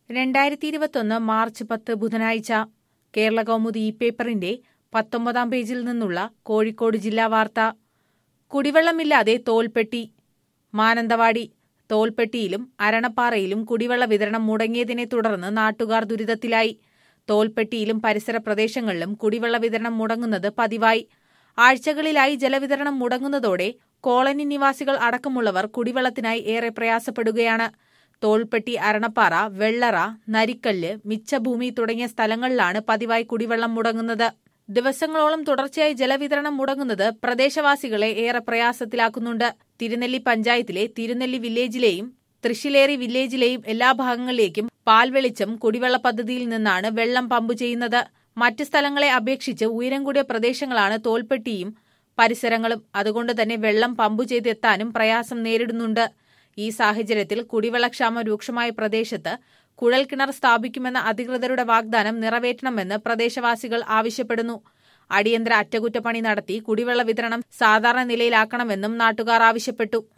രണ്ടായിരത്തി ഇരുപത്തൊന്ന് മാർച്ച് പത്ത് ബുധനാഴ്ച കേരള കൗമുദി ഇ പേപ്പറിന്റെ പത്തൊമ്പതാം പേജിൽ നിന്നുള്ള കോഴിക്കോട് ജില്ലാ വാർത്ത കുടിവെള്ളമില്ലാതെ തോൽപ്പെട്ടി മാനന്തവാടി തോൽപ്പെട്ടിയിലും അരണപ്പാറയിലും കുടിവെള്ള വിതരണം മുടങ്ങിയതിനെ തുടർന്ന് നാട്ടുകാർ ദുരിതത്തിലായി തോൽപ്പെട്ടിയിലും പരിസര പ്രദേശങ്ങളിലും കുടിവെള്ള വിതരണം മുടങ്ങുന്നത് പതിവായി ആഴ്ചകളിലായി ജലവിതരണം മുടങ്ങുന്നതോടെ കോളനി നിവാസികൾ അടക്കമുള്ളവർ കുടിവെള്ളത്തിനായി ഏറെ പ്രയാസപ്പെടുകയാണ് തോൾപ്പെട്ടി അരണപ്പാറ വെള്ളറ നരിക്കല്ല് മിച്ചഭൂമി തുടങ്ങിയ സ്ഥലങ്ങളിലാണ് പതിവായി കുടിവെള്ളം മുടങ്ങുന്നത് ദിവസങ്ങളോളം തുടർച്ചയായി ജലവിതരണം മുടങ്ങുന്നത് പ്രദേശവാസികളെ ഏറെ പ്രയാസത്തിലാക്കുന്നുണ്ട് തിരുനെല്ലി പഞ്ചായത്തിലെ തിരുനെല്ലി വില്ലേജിലെയും തൃശ്ശിലേറി വില്ലേജിലെയും എല്ലാ ഭാഗങ്ങളിലേക്കും പാൽവെളിച്ചം കുടിവെള്ള പദ്ധതിയിൽ നിന്നാണ് വെള്ളം പമ്പ് ചെയ്യുന്നത് മറ്റ് സ്ഥലങ്ങളെ അപേക്ഷിച്ച് ഉയരം കൂടിയ പ്രദേശങ്ങളാണ് തോൽപ്പെട്ടിയും പരിസരങ്ങളും അതുകൊണ്ട് തന്നെ വെള്ളം പമ്പ് ചെയ്തെത്താനും പ്രയാസം നേരിടുന്നുണ്ട് ഈ സാഹചര്യത്തിൽ കുടിവെള്ളക്ഷാമം രൂക്ഷമായ പ്രദേശത്ത് കുഴൽക്കിണർ സ്ഥാപിക്കുമെന്ന അധികൃതരുടെ വാഗ്ദാനം നിറവേറ്റണമെന്ന് പ്രദേശവാസികൾ ആവശ്യപ്പെടുന്നു അടിയന്തര അറ്റകുറ്റപ്പണി നടത്തി കുടിവെള്ള വിതരണം സാധാരണ നിലയിലാക്കണമെന്നും നാട്ടുകാർ ആവശ്യപ്പെട്ടു